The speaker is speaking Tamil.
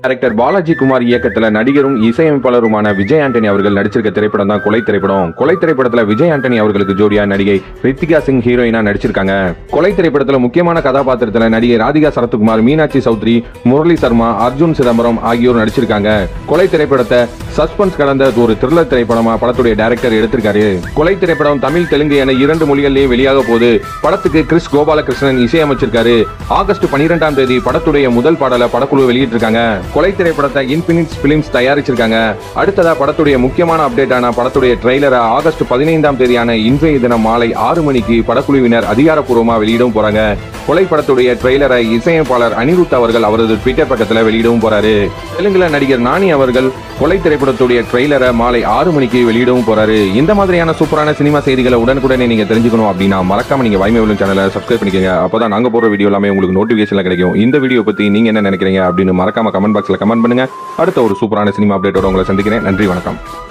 டைரக்டர் பாலாஜி குமார் இயக்கத்துல நடிகரும் இசையமைப்பாளருமான விஜய் ஆண்டனி அவர்கள் நடிச்சிருக்க திரைப்படம் தான் கொலை திரைப்படம் கொலை திரைப்படத்துல விஜய் ஆண்டனி அவர்களுக்கு ஜோடியா நடிகை ரித்திகா சிங் ஹீரோயினா நடிச்சிருக்காங்க கொலை திரைப்படத்துல முக்கியமான கதாபாத்திரத்துல நடிகை ராதிகா சரத்குமார் மீனாட்சி சௌத்ரி முரளி சர்மா அர்ஜுன் சிதம்பரம் ஆகியோர் நடிச்சிருக்காங்க கொலை திரைப்படத்தை சஸ்பென்ஸ் கலந்த ஒரு த்ரில்லர் திரைப்படமா படத்துடைய டைரக்டர் எடுத்திருக்காரு கொலை திரைப்படம் தமிழ் தெலுங்கு என இரண்டு மொழிகளிலேயே வெளியாக போகுது படத்துக்கு கிறிஸ் கோபாலகிருஷ்ணன் இசையமைச்சிருக்காரு ஆகஸ்ட் பனிரெண்டாம் தேதி படத்துடைய முதல் பாடலை படக்குழு வெளியிட்டிருக்காங்க கொலை திரைப்படத்தை இன்பினிட்ஸ் பிலிம்ஸ் தயாரிச்சிருக்காங்க அடுத்ததா படத்துடைய முக்கியமான அப்டேட்டான படத்துடைய ட்ரெய்லரை ஆகஸ்ட் பதினைந்தாம் தேதியான இன்றைய தினம் மாலை ஆறு மணிக்கு படக்குழுவினர் அதிகாரப்பூர்வமா வெளியிடவும் போறாங்க கொலை படத்துடைய ட்ரெய்லரை இசையமைப்பாளர் அனிருத் அவர்கள் அவரது ட்விட்டர் பக்கத்துல வெளியிடவும் போறாரு தெலுங்குல நடிகர் நானி அவர்கள் கொலை திரைப்படத்துடைய ட்ரெய்லரை மாலை ஆறு மணிக்கு வெளியிடவும் போறாரு இந்த மாதிரியான சூப்பரான சினிமா செய்திகளை உடனுக்குடனே நீங்க தெரிஞ்சுக்கணும் அப்படின்னா மறக்காம நீங்க வாய்மை விழும் சேனலை சப்ஸ்கிரைப் பண்ணிக்கோங்க அப்பதான் நாங்க போற வீடியோ எல்லாமே உங்களுக்கு நோட்டிபிகேஷன்ல கிடைக்கும் இந்த வீடியோ பத்தி நீங்க என்ன நினைக்கிறீங்க அப்படின்னு மறக்காம கமெண்ட் பாக்ஸ்ல கமெண்ட் பண்ணுங்க அடுத்த ஒரு சூப்பரான சினிமா அப்டேட்டோட உங்களை சந்திக்கிறேன் நன்றி வணக்கம்